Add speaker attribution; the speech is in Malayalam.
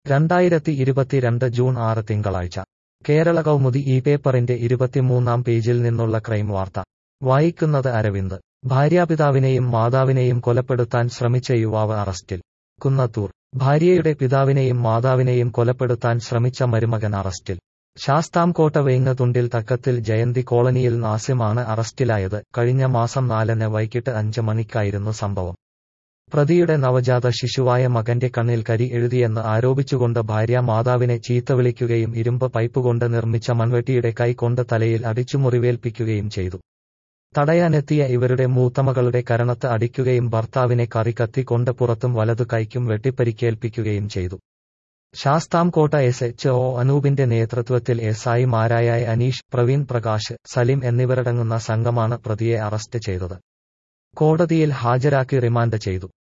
Speaker 1: രണ്ടായിരത്തി ഇരുപത്തിരണ്ട് ജൂൺ ആറ് തിങ്കളാഴ്ച കേരള കൗമുദി ഈ പേപ്പറിന്റെ ഇരുപത്തിമൂന്നാം പേജിൽ നിന്നുള്ള ക്രൈം വാർത്ത വായിക്കുന്നത് അരവിന്ദ് ഭാര്യാപിതാവിനെയും മാതാവിനെയും കൊലപ്പെടുത്താൻ ശ്രമിച്ച യുവാവ് അറസ്റ്റിൽ കുന്നത്തൂർ ഭാര്യയുടെ പിതാവിനെയും മാതാവിനെയും കൊലപ്പെടുത്താൻ ശ്രമിച്ച മരുമകൻ അറസ്റ്റിൽ ശാസ്താംകോട്ട വേങ്ങതുണ്ടിൽ തക്കത്തിൽ ജയന്തി കോളനിയിൽ നാസിമാണ് അറസ്റ്റിലായത് കഴിഞ്ഞ മാസം നാലിന് വൈകിട്ട് അഞ്ച് മണിക്കായിരുന്നു സംഭവം പ്രതിയുടെ നവജാത ശിശുവായ മകന്റെ കണ്ണിൽ കരി എഴുതിയെന്ന് ആരോപിച്ചുകൊണ്ട് ഭാര്യ മാതാവിനെ ചീത്തവിളിക്കുകയും ഇരുമ്പ് പൈപ്പുകൊണ്ട് നിർമ്മിച്ച മൺവെട്ടിയുടെ കൈ കൊണ്ട് തലയിൽ അടിച്ചു മുറിവേൽപ്പിക്കുകയും ചെയ്തു തടയാനെത്തിയ ഇവരുടെ മൂത്തമകളുടെ കരണത്ത് അടിക്കുകയും ഭർത്താവിനെ കറിക്കത്തി കൊണ്ട് പുറത്തും വലതു കൈക്കും വെട്ടിപ്പരിക്കേൽപ്പിക്കുകയും ചെയ്തു ശാസ്താംകോട്ട എസ് എച്ച് ഒ അനൂപിന്റെ നേതൃത്വത്തിൽ എസ് ഐമാരായ അനീഷ് പ്രവീൺ പ്രകാശ് സലിം എന്നിവരടങ്ങുന്ന സംഘമാണ് പ്രതിയെ അറസ്റ്റ് ചെയ്തത് കോടതിയിൽ ഹാജരാക്കി റിമാൻഡ് ചെയ്തു